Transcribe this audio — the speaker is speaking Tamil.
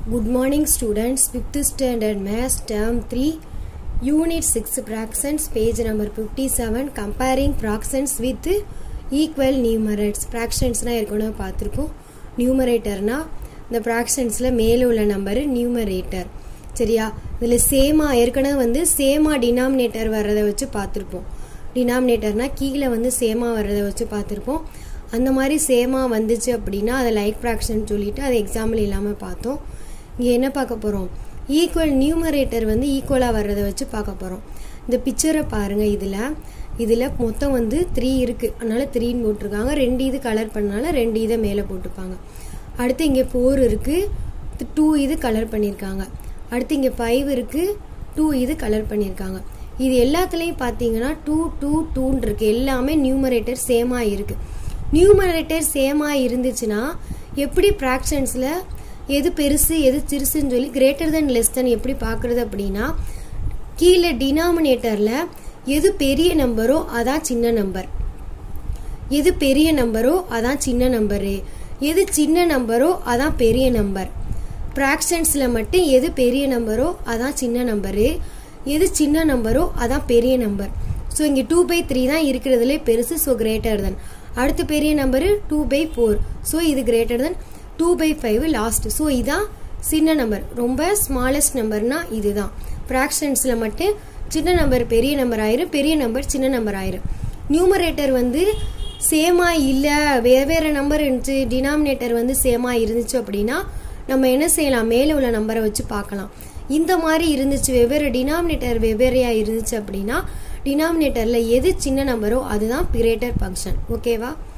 Good morning students, 5th standard maths term 3 unit 6 fractions page number 57 comparing fractions with equal numerators fractionsனா ஏற்கனவே பார்த்துருக்கோம் நியூமரேட்டர்னா இந்த ஃப்ராக்ஷன்ஸில் மேலே உள்ள நம்பரு நியூமரேட்டர் சரியா இதில் சேமா ஏற்கனவே வந்து சேமா டினாமினேட்டர் வர்றதை வச்சு பார்த்துருப்போம் டினாமினேட்டர்னா கீழே வந்து சேமா வர்றதை வச்சு பார்த்துருப்போம் அந்த மாதிரி சேமா வந்துச்சு அப்படின்னா அதை லைக் ஃப்ராக்ஷன் சொல்லிட்டு அது எக்ஸாம்பிள் இல்லாமல் பார்த்தோம் இங்கே என்ன பார்க்க போகிறோம் ஈக்குவல் நியூமரேட்டர் வந்து ஈக்குவலாக வர்றதை வச்சு பார்க்க போகிறோம் இந்த பிக்சரை பாருங்கள் இதில் இதில் மொத்தம் வந்து த்ரீ இருக்குது அதனால் த்ரீன்னு போட்டிருக்காங்க ரெண்டு இது கலர் பண்ணனால ரெண்டு இதை மேலே போட்டுப்பாங்க அடுத்து இங்கே ஃபோர் இருக்குது டூ இது கலர் பண்ணியிருக்காங்க அடுத்து இங்கே ஃபைவ் இருக்குது டூ இது கலர் பண்ணியிருக்காங்க இது எல்லாத்துலேயும் பார்த்தீங்கன்னா டூ டூ டூன்னு இருக்குது எல்லாமே நியூமரேட்டர் சேமாக இருக்குது நியூமரேட்டர் சேமாக இருந்துச்சுன்னா எப்படி ஃப்ராக்ஷன்ஸில் எது பெருசு எது சிறுசுன்னு சொல்லி கிரேட்டர் தென் லெஸ் தென் எப்படி பார்க்குறது அப்படின்னா கீழே டினாமினேட்டரில் எது பெரிய நம்பரோ அதான் சின்ன நம்பர் எது பெரிய நம்பரோ அதான் சின்ன நம்பரு எது சின்ன நம்பரோ அதான் பெரிய நம்பர் ஃப்ராக்ஷன்ஸில் மட்டும் எது பெரிய நம்பரோ அதான் சின்ன நம்பரு எது சின்ன நம்பரோ அதான் பெரிய நம்பர் ஸோ இங்கே டூ பை த்ரீ தான் இருக்கிறதுல பெருசு ஸோ கிரேட்டர் தென் அடுத்த பெரிய number two by four so இது greater than two by five last so இதான் சின்ன நம்பர் ரொம்ப ஸ்மாலஸ்ட் நம்பர்னா இதுதான் ஃப்ராக்ஷன்ஸில் மட்டும் சின்ன நம்பர் பெரிய நம்பர் ஆயிரும் பெரிய நம்பர் சின்ன நம்பர் ஆயிரும் நியூமரேட்டர் வந்து சேமா இல்லை வெவ்வேறு நம்பர் இருந்துச்சு டினாமினேட்டர் வந்து சேமா இருந்துச்சு அப்படின்னா நம்ம என்ன செய்யலாம் மேலே உள்ள நம்பரை வச்சு பார்க்கலாம் இந்த மாதிரி இருந்துச்சு வெவ்வேறு டினாமினேட்டர் வெவ்வேறையாக இருந்துச்சு அப்படின்னா டினாமினேட்டரில் எது சின்ன நம்பரோ அதுதான் கிரேட்டர் ஃபங்க்ஷன் ஓகேவா